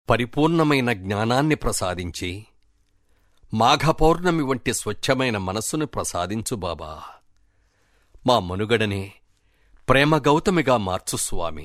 పరిపూర్ణమైన జ్ఞానాన్ని ప్రసాదించి మాఘ పౌర్ణమి వంటి స్వచ్ఛమైన మనస్సును ప్రసాదించు బాబా మా మనుగడనే ప్రేమ గౌతమిగా మార్చు స్వామి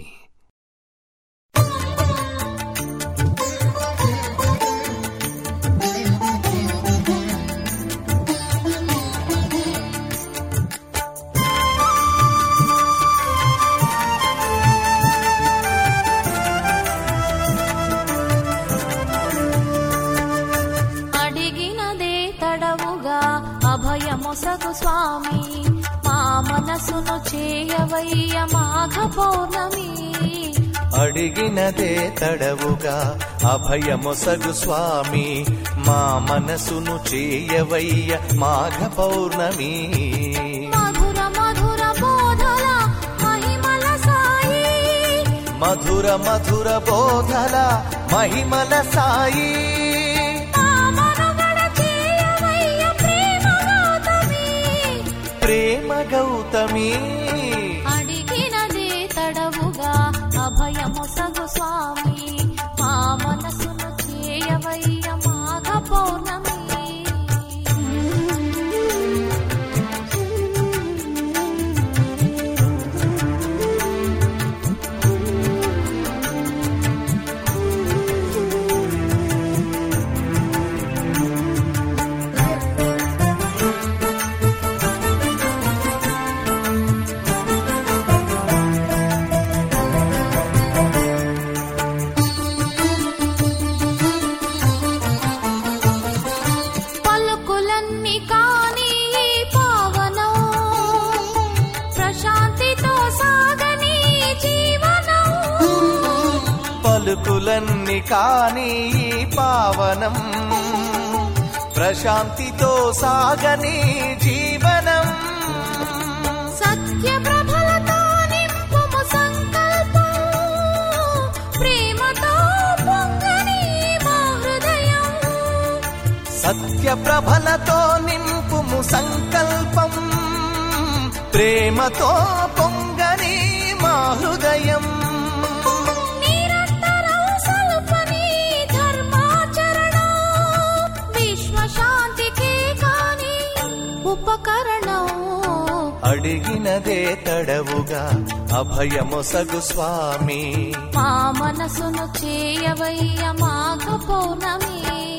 అడిగినదే తడవుగా అభయమొసగు స్వామి మా మనసును చేయవయ్య మాఘ పౌర్ణమి అడిగినదే తడవుగా అభయమొసగు స్వామి మా మనసును చేయవయ్య మాఘ పౌర్ణమి మధుర మధుర బోధల మహిమల సాయి మధుర మధుర బోధల మహిమల సాయి మా మనుగడ చేయవయ్య ప్రేమ గౌతమి ప్రేమ గౌతమి అడిగినదే తడవుగా అభయమొసగు స్వామి మా మనసును చేయవయ్య మాఘ పౌర్ణమి పలుకులన్నీ కాని ఈ పావనం ప్రశాంతితో సాగని జీవనం పలుకులన్నీ కాని ఈ పావనం ప్రశాంతితో సాగని జీవనం సత్య ప్రభలతో నింపుము సంకల్పం ప్రేమతో పొంగని మా హృదయం సత్య ప్రభలతో నింపుము సంకల్పం ప్రేమతో పొంగని మా హృదయం నిరంతరం సల్పని ధర్మాచరణం విశ్వశాంతికే కాని ఉపకరణం అడిగినదే తడవుగా అభయమొసగు స్వామి మా మనసును చేయవయ్య మాఘ పౌర్ణమి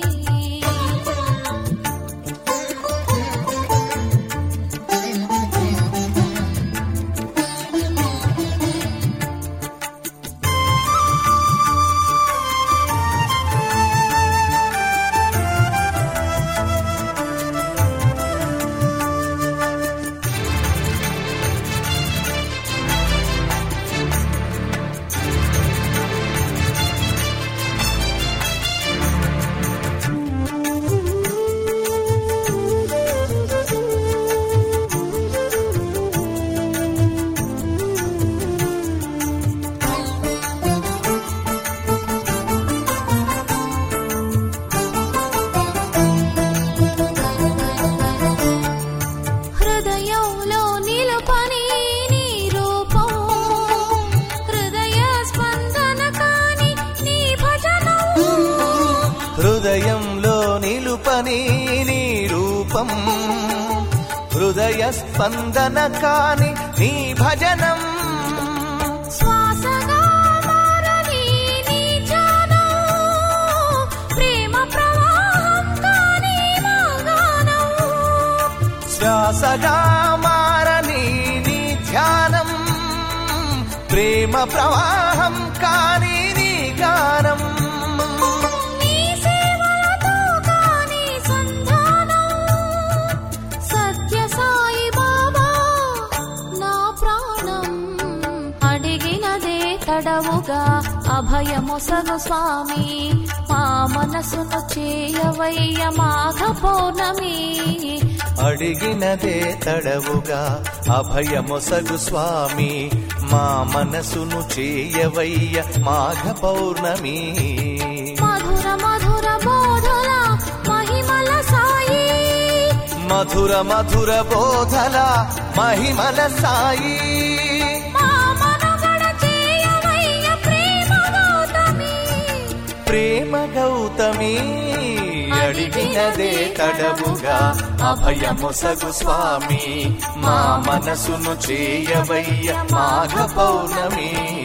హృదయంలో నిలుపని నీ రూపం హృదయ స్పందన కాని నీ భజనం హృదయంలో నిలుపని నీ రూపం హృదయ స్పందన కాని నీ భజనం శ్వాసగా మారని నీ ధ్యానం ప్రేమ ప్రవాహం కాని మా గానం శ్వాసగా మారని నీ ధ్యానం ప్రేమ ప్రవాహం కాని నీ గానం నీ సేవలతో కాని సంధానం సత్య సాయి బాబా నా ప్రాణం అడిగినదే తడవుగా అభయమొసగు స్వామి మా మనసును చేయవయ్య మాఘ పౌర్ణమి అడిగినదే తడవుగా అభయమొసగు స్వామి మా మనసును చేయవయ్య మాఘ పౌర్ణమి మధుర మధుర బోధల మహిమల సాయి మధుర మధుర బోధల మహిమల సాయి మా మనుగడ చేయవయ్య ప్రేమ గౌతమి ప్రేమ గౌతమి అడిగినదే తడవుగా అభయమొసగు స్వామి మా మనసును చేయవయ్య మాఘ పౌర్ణమి